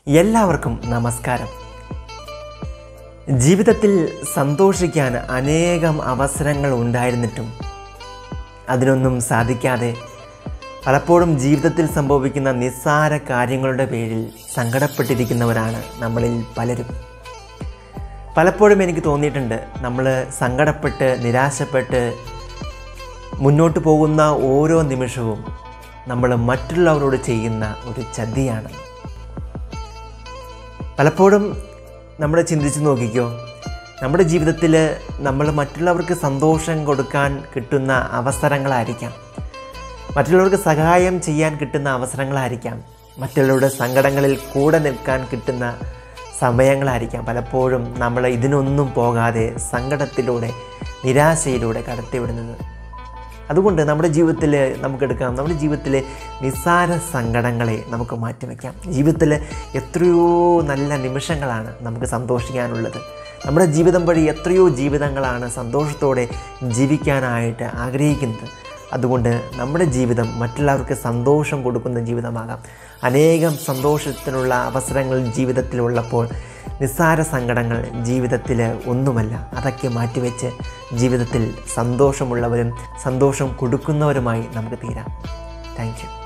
എല്ലാവർക്കും നമസ്കാരം ജീവിതത്തിൽ സന്തോഷിക്കാൻ അനേകം അവസരങ്ങൾ ഉണ്ടായിരുന്നിട്ടും അതിനൊന്നും സാധിക്കാതെ പലപ്പോഴും ജീവിതത്തിൽ സംഭവിക്കുന്ന നിസ്സാര കാര്യങ്ങളുടെ പേരിൽ സങ്കടപ്പെട്ടിരിക്കുന്നവരാണ് നമ്മളിൽ പലരും പലപ്പോഴും എനിക്ക് തോന്നിയിട്ടുണ്ട് നമ്മൾ സങ്കടപ്പെട്ട് നിരാശപ്പെട്ട് മുന്നോട്ട് പോകുന്ന ഓരോ നിമിഷവും നമ്മൾ മറ്റുള്ളവരോട് ചെയ്യുന്ന ഒരു ചതിയാണ് പലപ്പോഴും നമ്മൾ ചിന്തിച്ച് നോക്കിക്കോ നമ്മുടെ ജീവിതത്തിൽ നമ്മൾ മറ്റുള്ളവർക്ക് സന്തോഷം കൊടുക്കാൻ കിട്ടുന്ന അവസരങ്ങളായിരിക്കാം മറ്റുള്ളവർക്ക് സഹായം ചെയ്യാൻ കിട്ടുന്ന അവസരങ്ങളായിരിക്കാം മറ്റുള്ളവരുടെ സങ്കടങ്ങളിൽ കൂടെ നിൽക്കാൻ കിട്ടുന്ന സമയങ്ങളായിരിക്കാം പലപ്പോഴും നമ്മൾ ഇതിനൊന്നും പോകാതെ സങ്കടത്തിലൂടെ നിരാശയിലൂടെ കടത്തിവിടുന്നത് അതുകൊണ്ട് നമ്മുടെ ജീവിതത്തിൽ നമുക്കെടുക്കാം നമ്മുടെ ജീവിതത്തിലെ നിസ്സാര സങ്കടങ്ങളെ നമുക്ക് മാറ്റിവെക്കാം ജീവിതത്തിൽ എത്രയോ നല്ല നിമിഷങ്ങളാണ് നമുക്ക് സന്തോഷിക്കാനുള്ളത് നമ്മുടെ ജീവിതം വഴി എത്രയോ ജീവിതങ്ങളാണ് സന്തോഷത്തോടെ ജീവിക്കാനായിട്ട് ആഗ്രഹിക്കുന്നത് അതുകൊണ്ട് നമ്മുടെ ജീവിതം മറ്റുള്ളവർക്ക് സന്തോഷം കൊടുക്കുന്ന ജീവിതമാകാം അനേകം സന്തോഷത്തിനുള്ള അവസരങ്ങൾ ജീവിതത്തിലുള്ളപ്പോൾ നിസ്സാര സങ്കടങ്ങൾ ജീവിതത്തിൽ ഒന്നുമല്ല അതൊക്കെ മാറ്റിവെച്ച് ജീവിതത്തിൽ സന്തോഷമുള്ളവരും സന്തോഷം കൊടുക്കുന്നവരുമായി നമുക്ക് തീരാം താങ്ക് യു